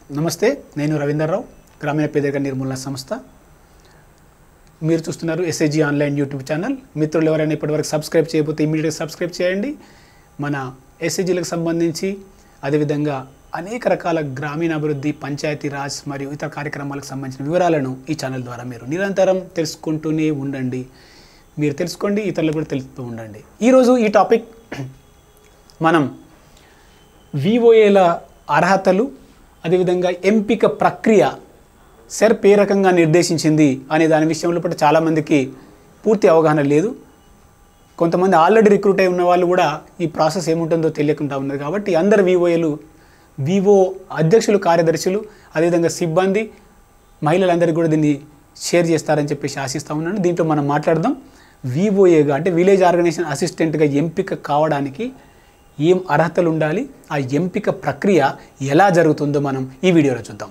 నమస్తే నేను రవీందర్రావు గ్రామీణ పేదరిక నిర్మూలన సంస్థ మీరు చూస్తున్నారు ఎస్ఐజీ ఆన్లైన్ యూట్యూబ్ ఛానల్ మిత్రులు ఎవరైనా ఇప్పటివరకు సబ్స్క్రైబ్ చేయకపోతే ఇమీడియట్గా సబ్స్క్రైబ్ చేయండి మన ఎస్ఐజీలకు సంబంధించి అదేవిధంగా అనేక రకాల గ్రామీణాభివృద్ధి పంచాయతీ రాజ్ మరియు ఇతర కార్యక్రమాలకు సంబంధించిన వివరాలను ఈ ఛానల్ ద్వారా మీరు నిరంతరం తెలుసుకుంటూనే ఉండండి మీరు తెలుసుకోండి ఇతరులకు కూడా తెలుపుతూ ఉండండి ఈరోజు ఈ టాపిక్ మనం విఓఏల అర్హతలు అదేవిధంగా ఎంపిక ప్రక్రియ సెర్ప్ ఏ రకంగా నిర్దేశించింది అనే దాని విషయంలో కూడా చాలామందికి పూర్తి అవగాహన లేదు కొంతమంది ఆల్రెడీ రిక్రూట్ అయి ఉన్న వాళ్ళు కూడా ఈ ప్రాసెస్ ఏముంటుందో తెలియకుండా ఉన్నది కాబట్టి అందరు వివోఏలు వివో అధ్యక్షులు కార్యదర్శులు అదేవిధంగా సిబ్బంది మహిళలందరికీ కూడా దీన్ని షేర్ చేస్తారని చెప్పేసి ఆశిస్తూ ఉన్నాను దీంట్లో మనం మాట్లాడదాం వివోఏగా అంటే విలేజ్ ఆర్గనైజేషన్ అసిస్టెంట్గా ఎంపిక కావడానికి ఏం అర్హతలు ఉండాలి ఆ ఎంపిక ప్రక్రియ ఎలా జరుగుతుందో మనం ఈ వీడియోలో చూద్దాం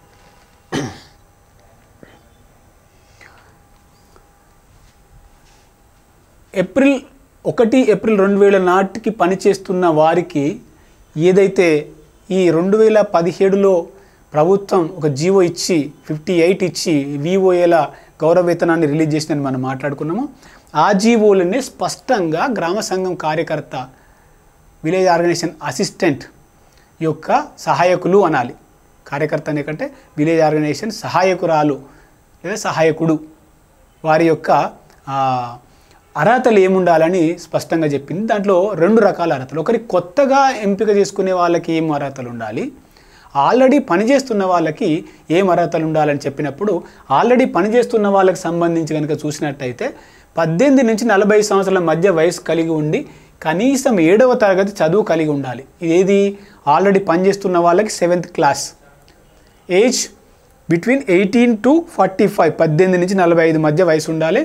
ఏప్రిల్ ఒకటి ఏప్రిల్ రెండు వేల నాటికి పనిచేస్తున్న వారికి ఏదైతే ఈ రెండు వేల పదిహేడులో ప్రభుత్వం ఒక జీవో ఇచ్చి ఫిఫ్టీ ఎయిట్ ఇచ్చి విఓఏల గౌరవ వేతనాన్ని రిలీజ్ చేసిందని మనం మాట్లాడుకున్నాము ఆ జీవోలనే స్పష్టంగా గ్రామ సంఘం కార్యకర్త విలేజ్ ఆర్గనైజేషన్ అసిస్టెంట్ యొక్క సహాయకులు అనాలి కార్యకర్త అనే కంటే విలేజ్ ఆర్గనైజేషన్ సహాయకురాలు లేదా సహాయకుడు వారి యొక్క ఆ, అర్హతలు ఏముండాలని స్పష్టంగా చెప్పింది దాంట్లో రెండు రకాల అర్హతలు ఒకరి కొత్తగా ఎంపిక చేసుకునే వాళ్ళకి ఏం అర్హతలు ఉండాలి ఆల్రెడీ పనిచేస్తున్న వాళ్ళకి ఏం అర్హతలు ఉండాలని చెప్పినప్పుడు ఆల్రెడీ పనిచేస్తున్న వాళ్ళకి సంబంధించి కనుక చూసినట్టయితే పద్దెనిమిది నుంచి నలభై సంవత్సరాల మధ్య వయసు కలిగి ఉండి కనీసం ఏడవ తరగతి చదువు కలిగి ఉండాలి ఇదేది ఆల్రెడీ పనిచేస్తున్న వాళ్ళకి seventh class age between eighteen to forty five పద్దెనిమిది నుంచి నలభై ఐదు మధ్య వయసు ఉండాలి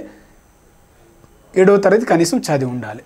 ఏడవ తరగతి కనీసం చదివి ఉండాలి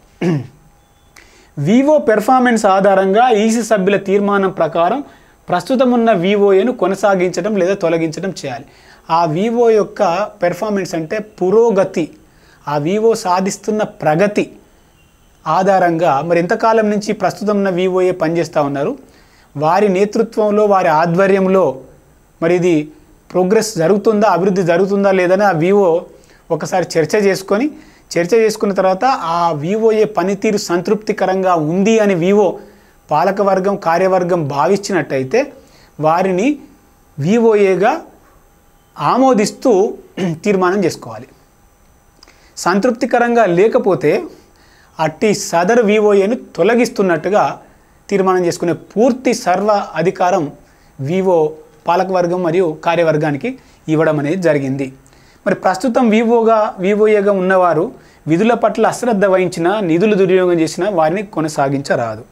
వివో పెర్ఫార్మెన్స్ ఆధారంగా ఈసీ సభ్యుల తీర్మానం ప్రకారం ప్రస్తుతం ఉన్న వివోఏను కొనసాగించడం లేదా తొలగించడం చేయాలి ఆ వివో యొక్క పెర్ఫార్మెన్స్ అంటే పురోగతి ఆ వివో సాధిస్తున్న ప్రగతి ఆధారంగా మరి ఎంతకాలం నుంచి ప్రస్తుతం ఉన్న వివోఏ పనిచేస్తూ ఉన్నారు వారి నేతృత్వంలో వారి ఆధ్వర్యంలో మరి ఇది ప్రోగ్రెస్ జరుగుతుందా అభివృద్ధి జరుగుతుందా లేదని ఆ వివో ఒకసారి చర్చ చేసుకొని చర్చ చేసుకున్న తర్వాత ఆ వివోఏ పనితీరు సంతృప్తికరంగా ఉంది అని వివో పాలకవర్గం కార్యవర్గం భావించినట్టయితే వారిని వివోఏగా ఆమోదిస్తూ తీర్మానం చేసుకోవాలి సంతృప్తికరంగా లేకపోతే అట్టి సదరు వివోఏను తొలగిస్తున్నట్టుగా తీర్మానం చేసుకునే పూర్తి సర్వ అధికారం వివో పాలకవర్గం మరియు కార్యవర్గానికి ఇవ్వడం అనేది జరిగింది మరి ప్రస్తుతం వివోగా వివోఏగా ఉన్నవారు విధుల పట్ల అశ్రద్ధ వహించిన నిధులు దుర్వినియోగం చేసిన వారిని కొనసాగించరాదు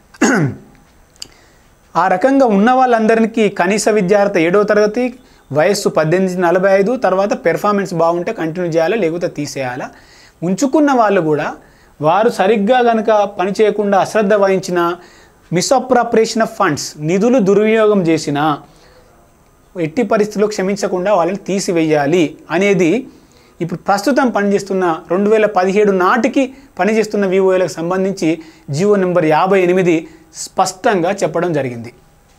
ఆ రకంగా ఉన్న వాళ్ళందరికీ కనీస విద్యార్థి ఏడవ తరగతి వయస్సు పద్దెనిమిది నుంచి నలభై ఐదు తర్వాత పెర్ఫార్మెన్స్ బాగుంటే కంటిన్యూ చేయాలా లేకపోతే తీసేయాలా ఉంచుకున్న వాళ్ళు కూడా వారు సరిగ్గా కనుక పని చేయకుండా అశ్రద్ధ వహించిన మిస్అప్రాపరేషన్ ఆఫ్ ఫండ్స్ నిధులు దుర్వినియోగం చేసిన ఎట్టి పరిస్థితుల్లో క్షమించకుండా వాళ్ళని తీసివేయాలి అనేది ఇప్పుడు ప్రస్తుతం పనిచేస్తున్న రెండు వేల పదిహేడు నాటికి పనిచేస్తున్న వివోఏలకు సంబంధించి జియో నెంబర్ యాభై ఎనిమిది స్పష్టంగా చెప్పడం జరిగింది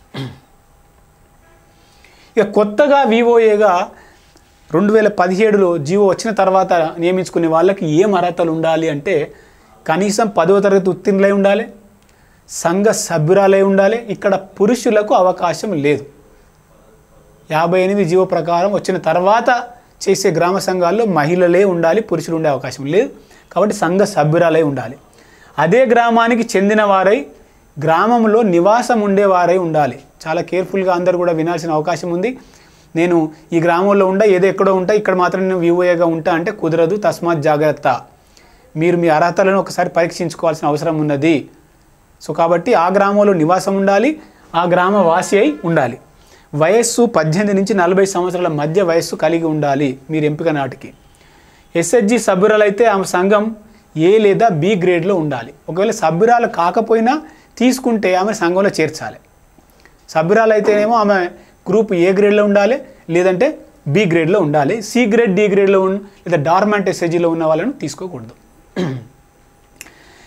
ఇక కొత్తగా వివోఏగా రెండు వేల పదిహేడులో జియో వచ్చిన తర్వాత నియమించుకునే వాళ్ళకి ఏం అర్హతలు ఉండాలి అంటే కనీసం పదవ తరగతి ఉత్తీర్ణులై ఉండాలి సంఘ సభ్యురాలై ఉండాలి ఇక్కడ పురుషులకు అవకాశం లేదు యాభై ఎనిమిది జీవో ప్రకారం వచ్చిన తర్వాత చేసే గ్రామ సంఘాల్లో మహిళలే ఉండాలి పురుషులు ఉండే అవకాశం లేదు కాబట్టి సంఘ సభ్యురాలై ఉండాలి అదే గ్రామానికి చెందిన వారై గ్రామంలో నివాసం ఉండేవారై ఉండాలి చాలా కేర్ఫుల్గా అందరూ కూడా వినాల్సిన అవకాశం ఉంది నేను ఈ గ్రామంలో ఉండా ఏదో ఎక్కడో ఉంటా ఇక్కడ మాత్రం నేను వివోఏగా ఉంటా అంటే కుదరదు తస్మాత్ జాగ్రత్త మీరు మీ అర్హతలను ఒకసారి పరీక్షించుకోవాల్సిన అవసరం ఉన్నది సో కాబట్టి ఆ గ్రామంలో నివాసం ఉండాలి ఆ గ్రామ వాసి అయి ఉండాలి వయస్సు పద్దెనిమిది నుంచి నలభై సంవత్సరాల మధ్య వయస్సు కలిగి ఉండాలి మీరు ఎంపిక నాటికి ఎస్హెచ్జి సభ్యురాలైతే ఆమె సంఘం ఏ లేదా బి గ్రేడ్లో ఉండాలి ఒకవేళ సభ్యురాలు కాకపోయినా తీసుకుంటే ఆమె సంఘంలో చేర్చాలి సభ్యురాలు అయితేనేమో ఆమె గ్రూప్ ఏ గ్రేడ్లో ఉండాలి లేదంటే బి గ్రేడ్లో ఉండాలి సి గ్రేడ్ డి గ్రేడ్లో ఉన్న లేదా డార్మెంట్ ఎస్హెచ్జిలో ఉన్న వాళ్ళను తీసుకోకూడదు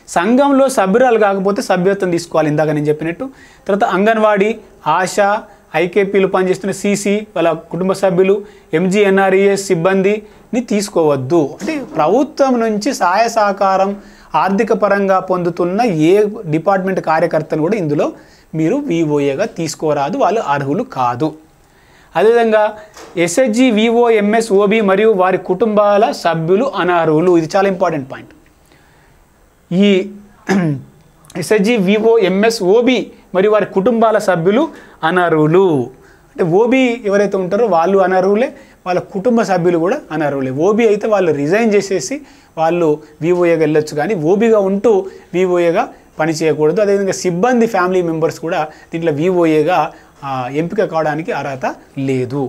సంఘంలో సభ్యురాలు కాకపోతే సభ్యత్వం తీసుకోవాలి ఇందాక నేను చెప్పినట్టు తర్వాత అంగన్వాడీ ఆశ ఐకేపీలు పనిచేస్తున్న సీసీ వాళ్ళ కుటుంబ సభ్యులు ఎంజీఎన్ఆర్ఈఎస్ సిబ్బందిని తీసుకోవద్దు అంటే ప్రభుత్వం నుంచి సహాయ సహకారం ఆర్థిక పరంగా పొందుతున్న ఏ డిపార్ట్మెంట్ కార్యకర్తను కూడా ఇందులో మీరు విఓఏగా తీసుకోరాదు వాళ్ళు అర్హులు కాదు అదేవిధంగా ఎస్హెచ్జి విఓ ఎంఎస్ ఓబి మరియు వారి కుటుంబాల సభ్యులు అనర్హులు ఇది చాలా ఇంపార్టెంట్ పాయింట్ ఈ ఎస్హెచ్జి వివో ఎంఎస్ ఓబి మరియు వారి కుటుంబాల సభ్యులు అనర్హులు అంటే ఓబీ ఎవరైతే ఉంటారో వాళ్ళు అనర్హులే వాళ్ళ కుటుంబ సభ్యులు కూడా అనర్హులే ఓబీ అయితే వాళ్ళు రిజైన్ చేసేసి వాళ్ళు వివోఏగా వెళ్ళొచ్చు కానీ ఓబీగా ఉంటూ వివోఏగా పని చేయకూడదు అదేవిధంగా సిబ్బంది ఫ్యామిలీ మెంబర్స్ కూడా దీంట్లో వివోఏగా ఎంపిక కావడానికి అర్హత లేదు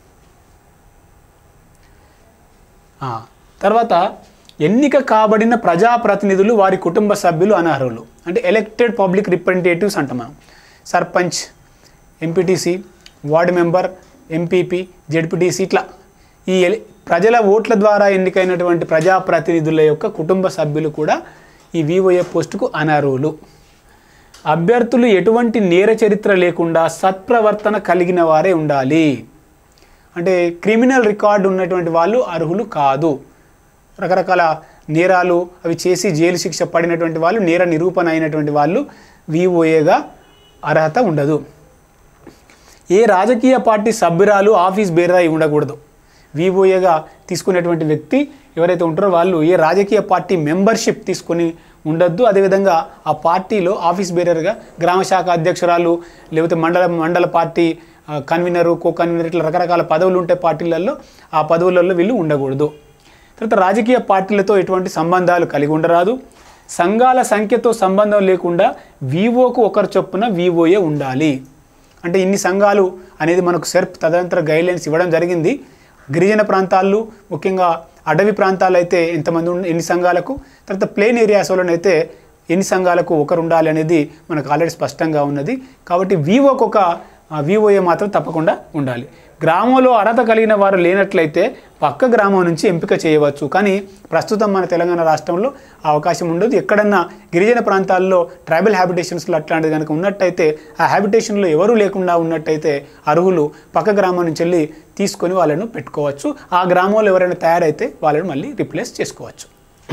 ఆ, తర్వాత ఎన్నిక కాబడిన ప్రజాప్రతినిధులు వారి కుటుంబ సభ్యులు అనర్హులు అంటే ఎలక్టెడ్ పబ్లిక్ రిప్రజెంటేటివ్స్ అంటాం మనం sarpanch MPTC ward member MPP ZPTC ఇట్లా ఈ ఎలి- ప్రజల ఓట్ల ద్వారా ఎన్నికైనటువంటి ప్రజాప్రతినిధుల యొక్క కుటుంబ సభ్యులు కూడా ఈ వివోఏ పోస్టుకు అనర్హులు అభ్యర్థులు ఎటువంటి నేర చరిత్ర లేకుండా సత్ప్రవర్తన కలిగిన వారే ఉండాలి అంటే క్రిమినల్ రికార్డు ఉన్నటువంటి వాళ్ళు అర్హులు కాదు రకరకాల నేరాలు అవి చేసి జైలు శిక్ష పడినటువంటి వాళ్ళు నేర నిరూపణ అయినటువంటి వాళ్ళు విఓఏగా అర్హత ఉండదు ఏ రాజకీయ పార్టీ సభ్యురాలు ఆఫీస్ బేరర్ అయి ఉండకూడదు విఓఏగా తీసుకునేటువంటి వ్యక్తి ఎవరైతే ఉంటారో వాళ్ళు ఏ రాజకీయ పార్టీ మెంబర్షిప్ తీసుకొని ఉండొద్దు అదేవిధంగా ఆ పార్టీలో ఆఫీస్ బేరర్గా గ్రామ శాఖ అధ్యక్షురాలు లేకపోతే మండల మండల పార్టీ ఆ, కన్వీనరు కో కన్వీనర్ ఇట్లా రకరకాల పదవులు ఉంటాయి పార్టీలలో ఆ పదవులలో వీళ్ళు ఉండకూడదు తర్వాత రాజకీయ పార్టీలతో ఎటువంటి సంబంధాలు కలిగి ఉండరాదు సంఘాల సంఖ్యతో సంబంధం లేకుండా వివోకు ఒకరు చొప్పున వివోఏ ఉండాలి అంటే ఇన్ని సంఘాలు అనేది మనకు సెర్ప్ తదనంతర గైడ్లైన్స్ ఇవ్వడం జరిగింది గిరిజన ప్రాంతాల్లో ముఖ్యంగా అడవి ప్రాంతాలు అయితే ఎంతమంది ఉన్న- ఎన్ని సంఘాలకు తర్వాత ప్లేన్ ఏరియాస్లోనైతే ఎన్ని సంఘాలకు ఒకరు ఉండాలి అనేది మనకు ఆల్రెడీ స్పష్టంగా ఉన్నది కాబట్టి వివోకి ఒక వివోఏ మాత్రం తప్పకుండా ఉండాలి గ్రామంలో అర్హత కలిగిన వారు లేనట్లయితే పక్క గ్రామం నుంచి ఎంపిక చేయవచ్చు కానీ ప్రస్తుతం మన తెలంగాణ రాష్ట్రంలో ఆ అవకాశం ఉండదు ఎక్కడన్నా గిరిజన ప్రాంతాల్లో ట్రైబల్ హ్యాబిటేషన్స్లో అట్లాంటిది కనుక ఉన్నట్టయితే ఆ హ్యాబిటేషన్లో ఎవరూ లేకుండా ఉన్నట్టయితే అర్హులు పక్క గ్రామం నుంచి వెళ్ళి తీసుకొని వాళ్ళను పెట్టుకోవచ్చు ఆ గ్రామంలో ఎవరైనా తయారైతే వాళ్ళని మళ్ళీ రిప్లేస్ చేసుకోవచ్చు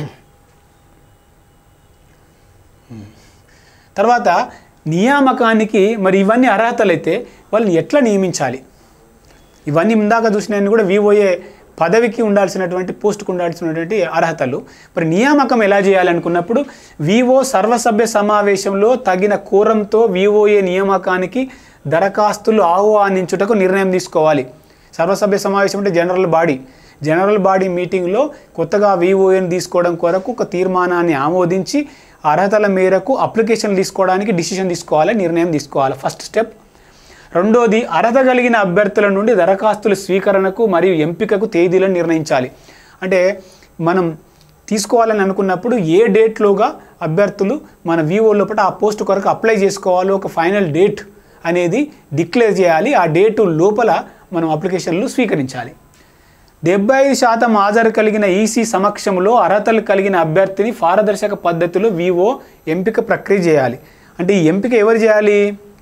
తర్వాత నియామకానికి మరి ఇవన్నీ అర్హతలు అయితే వాళ్ళని ఎట్లా నియమించాలి ఇవన్నీ ఇందాక చూసినవన్నీ కూడా వివోఏ పదవికి ఉండాల్సినటువంటి పోస్టుకు ఉండాల్సినటువంటి అర్హతలు మరి నియామకం ఎలా చేయాలనుకున్నప్పుడు వివో సర్వసభ్య సమావేశంలో తగిన కోరంతో వివోఏ నియామకానికి దరఖాస్తులు ఆహ్వానించుటకు నిర్ణయం తీసుకోవాలి సర్వసభ్య సమావేశం అంటే జనరల్ బాడీ జనరల్ బాడీ మీటింగ్లో కొత్తగా వివోఏని తీసుకోవడం కొరకు ఒక తీర్మానాన్ని ఆమోదించి అర్హతల మేరకు అప్లికేషన్ తీసుకోవడానికి డిసిషన్ తీసుకోవాలి నిర్ణయం తీసుకోవాలి ఫస్ట్ స్టెప్ రెండోది అర్హత కలిగిన అభ్యర్థుల నుండి దరఖాస్తుల స్వీకరణకు మరియు ఎంపికకు తేదీలను నిర్ణయించాలి అంటే మనం తీసుకోవాలని అనుకున్నప్పుడు ఏ డేట్లోగా అభ్యర్థులు మన వివో లోపల ఆ పోస్ట్ కొరకు అప్లై చేసుకోవాలో ఒక ఫైనల్ డేట్ అనేది డిక్లేర్ చేయాలి ఆ డేటు లోపల మనం అప్లికేషన్లు స్వీకరించాలి డెబ్బై ఐదు శాతం హాజరు కలిగిన ఈసీ సమక్షంలో అర్హతలు కలిగిన అభ్యర్థిని పారదర్శక పద్ధతిలో వివో ఎంపిక ప్రక్రియ చేయాలి అంటే ఈ ఎంపిక ఎవరు చేయాలి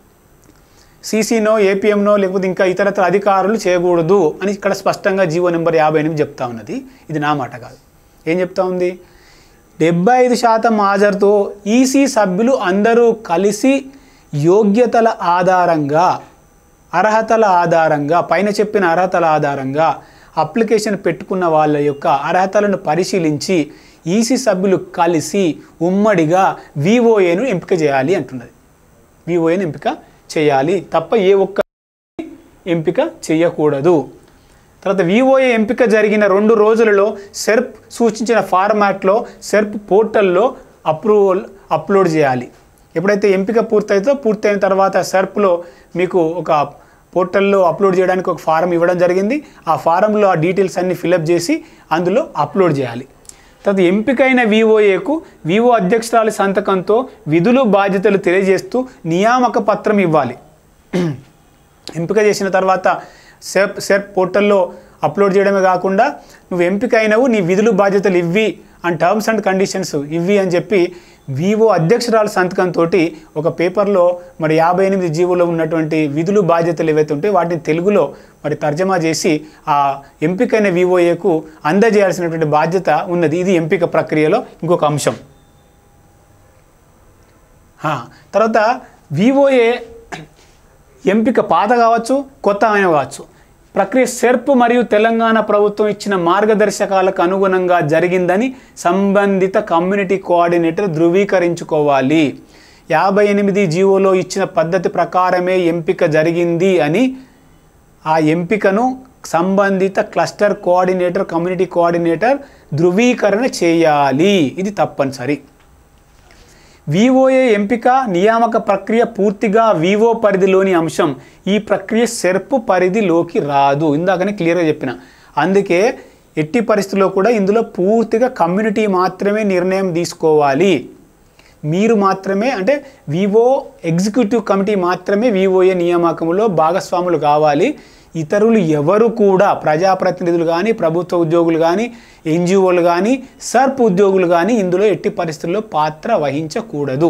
సీసీనో ఏపీఎంనో లేకపోతే ఇంకా ఇతరత్ర అధికారులు చేయకూడదు అని ఇక్కడ స్పష్టంగా జీవో నెంబర్ యాభై ఎనిమిది చెప్తా ఉన్నది ఇది నా మాట కాదు ఏం చెప్తా ఉంది డెబ్బై ఐదు శాతం హాజరుతో ఈసీ సభ్యులు అందరూ కలిసి యోగ్యతల ఆధారంగా అర్హతల ఆధారంగా పైన చెప్పిన అర్హతల ఆధారంగా అప్లికేషన్ పెట్టుకున్న వాళ్ళ యొక్క అర్హతలను పరిశీలించి ఈసీ సభ్యులు కలిసి ఉమ్మడిగా వివోఏను ఎంపిక చేయాలి అంటున్నది వివోఏను ఎంపిక చేయాలి తప్ప ఏ ఒక్క ఎంపిక చేయకూడదు తర్వాత వివోఏ ఎంపిక జరిగిన రెండు రోజులలో సెర్ప్ సూచించిన ఫార్మాట్లో సెర్ప్ పోర్టల్లో అప్రూవల్ అప్లోడ్ చేయాలి ఎప్పుడైతే ఎంపిక పూర్తయితో పూర్తయిన తర్వాత సెర్ప్లో మీకు ఒక పోర్టల్లో అప్లోడ్ చేయడానికి ఒక ఫారం ఇవ్వడం జరిగింది ఆ ఫారంలో ఆ డీటెయిల్స్ అన్ని ఫిలప్ చేసి అందులో అప్లోడ్ చేయాలి తర్వాత ఎంపికైన వివోఏకు వివో అధ్యక్షురాలి సంతకంతో విధులు బాధ్యతలు తెలియజేస్తూ నియామక పత్రం ఇవ్వాలి ఎంపిక చేసిన తర్వాత సెర్ప్ సెర్ప్ పోర్టల్లో అప్లోడ్ చేయడమే కాకుండా నువ్వు ఎంపిక అయినవు నీ విధులు బాధ్యతలు ఇవ్వి అండ్ టర్మ్స్ అండ్ కండిషన్స్ ఇవ్వి అని చెప్పి వివో అధ్యక్షురాలు సంతకంతో ఒక పేపర్లో మరి యాభై ఎనిమిది జీవోలో ఉన్నటువంటి విధులు బాధ్యతలు ఏవైతే ఉంటే వాటిని తెలుగులో మరి తర్జమా చేసి ఆ ఎంపికైన వివోఏకు అందజేయాల్సినటువంటి బాధ్యత ఉన్నది ఇది ఎంపిక ప్రక్రియలో ఇంకొక అంశం ఆ, తర్వాత వివోఏ ఎంపిక పాత కావచ్చు కొత్త అయిన కావచ్చు ప్రక్రియ సెర్ప్ మరియు తెలంగాణ ప్రభుత్వం ఇచ్చిన మార్గదర్శకాలకు అనుగుణంగా జరిగిందని సంబంధిత కమ్యూనిటీ కోఆర్డినేటర్ ధృవీకరించుకోవాలి యాభై ఎనిమిది జీవోలో ఇచ్చిన పద్ధతి ప్రకారమే ఎంపిక జరిగింది అని ఆ ఎంపికను సంబంధిత క్లస్టర్ కోఆర్డినేటర్ కమ్యూనిటీ కోఆర్డినేటర్ ధృవీకరణ చేయాలి ఇది తప్పనిసరి వివోఏ ఎంపిక నియామక ప్రక్రియ పూర్తిగా వివో పరిధిలోని అంశం ఈ ప్రక్రియ సెర్ప్ పరిధిలోకి రాదు ఇందాకనే క్లియర్గా చెప్పిన అందుకే ఎట్టి పరిస్థితుల్లో కూడా ఇందులో పూర్తిగా కమ్యూనిటీ మాత్రమే నిర్ణయం తీసుకోవాలి మీరు మాత్రమే అంటే వివో ఎగ్జిక్యూటివ్ కమిటీ మాత్రమే వివోఏ నియామకంలో భాగస్వాములు కావాలి ఇతరులు ఎవరు కూడా ప్రజాప్రతినిధులు కానీ ప్రభుత్వ ఉద్యోగులు కానీ ఎన్జిఓలు కానీ సర్ప్ ఉద్యోగులు కానీ ఇందులో ఎట్టి పరిస్థితుల్లో పాత్ర వహించకూడదు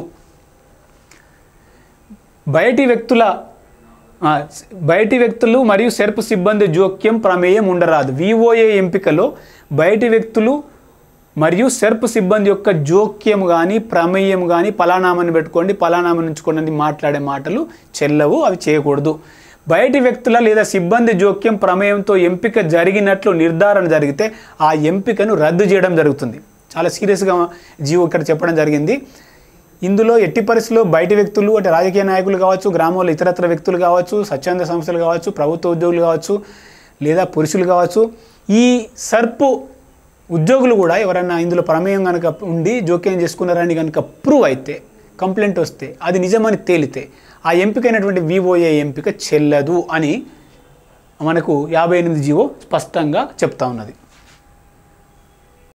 బయటి వ్యక్తుల ఆ, బయటి వ్యక్తులు మరియు సెర్ప్ సిబ్బంది జోక్యం ప్రమేయం ఉండరాదు వివోఏ ఎంపికలో బయటి వ్యక్తులు మరియు సెర్ప్ సిబ్బంది యొక్క జోక్యం కానీ ప్రమేయం కానీ పలానామని పెట్టుకోండి పలానామని ఉంచుకోండి అని మాట్లాడే మాటలు చెల్లవు అవి చేయకూడదు బయటి వ్యక్తుల లేదా సిబ్బంది జోక్యం ప్రమేయంతో ఎంపిక జరిగినట్లు నిర్ధారణ జరిగితే ఆ ఎంపికను రద్దు చేయడం జరుగుతుంది చాలా సీరియస్గా జీవో ఇక్కడ చెప్పడం జరిగింది ఇందులో ఎట్టి పరిస్థితుల్లో బయటి వ్యక్తులు అంటే రాజకీయ నాయకులు కావచ్చు గ్రామంలో ఇతరత్ర వ్యక్తులు కావచ్చు స్వచ్ఛంద సంస్థలు కావచ్చు ప్రభుత్వ ఉద్యోగులు కావచ్చు లేదా పురుషులు కావచ్చు ఈ సర్పు ఉద్యోగులు కూడా ఎవరైనా ఇందులో ప్రమేయం కనుక ఉండి జోక్యం చేసుకున్నారని కనుక ప్రూవ్ అయితే కంప్లైంట్ వస్తే అది నిజమని తేలితే ఆ ఎంపికైనటువంటి వివోఏ ఎంపిక చెల్లదు అని మనకు యాభై ఎనిమిది జీవో స్పష్టంగా చెప్తా ఉన్నది